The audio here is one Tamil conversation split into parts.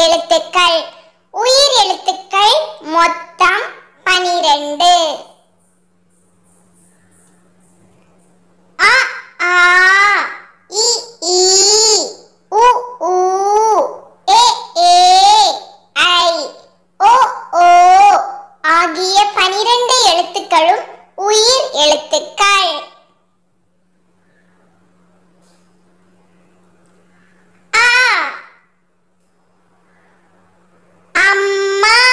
எழுத்துக்கள் உயிர் எழுத்துக்கள் மொத்தம் பனிரெண்டு அ ஆ இ ஈ உ ஊ எ ஏ ஐ ஓ ஓ ஆகிய பனிரெண்டு எழுத்துக்களும் உயிர் எழுத்துக்கள் ஆ அம்மா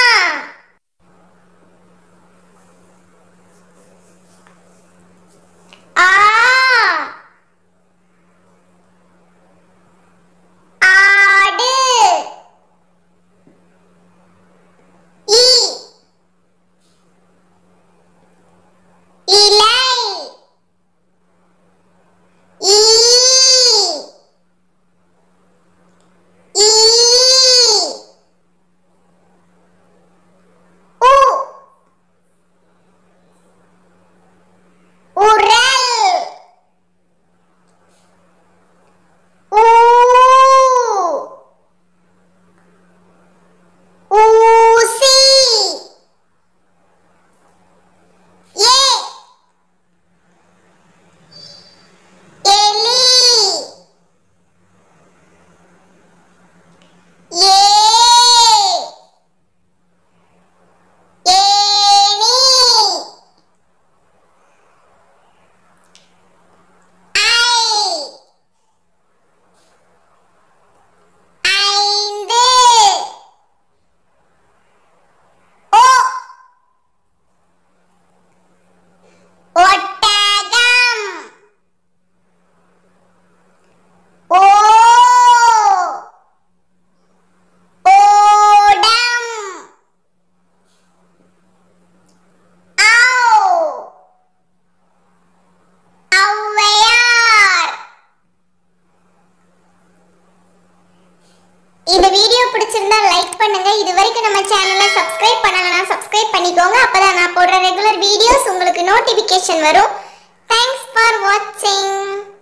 ஆ ஆடு இ இலை ஈ ஈ உ உரல் ஊ ஊசி ஏ எலி ஏ ஏணி ஐ ஐந்து ஓ ஒட்டகம் ஓ ஓடம் ஔ ஔவையார் இந்த வீடியோ பிடிச்சிருந்தா லைக் பண்ணுங்க இது வரைக்கும் நம்ம சேனலை சப்ஸ்கிரைப் பண்ணலனா சப்ஸ்கிரைப் பண்ணிக்கோங்க அப்பதான் நான் போடுற ரெகுலர் வீடியோஸ் உங்களுக்கு நோட்டிபிகேஷன் வரும் தேங்க்ஸ் ஃபார் வாட்சிங்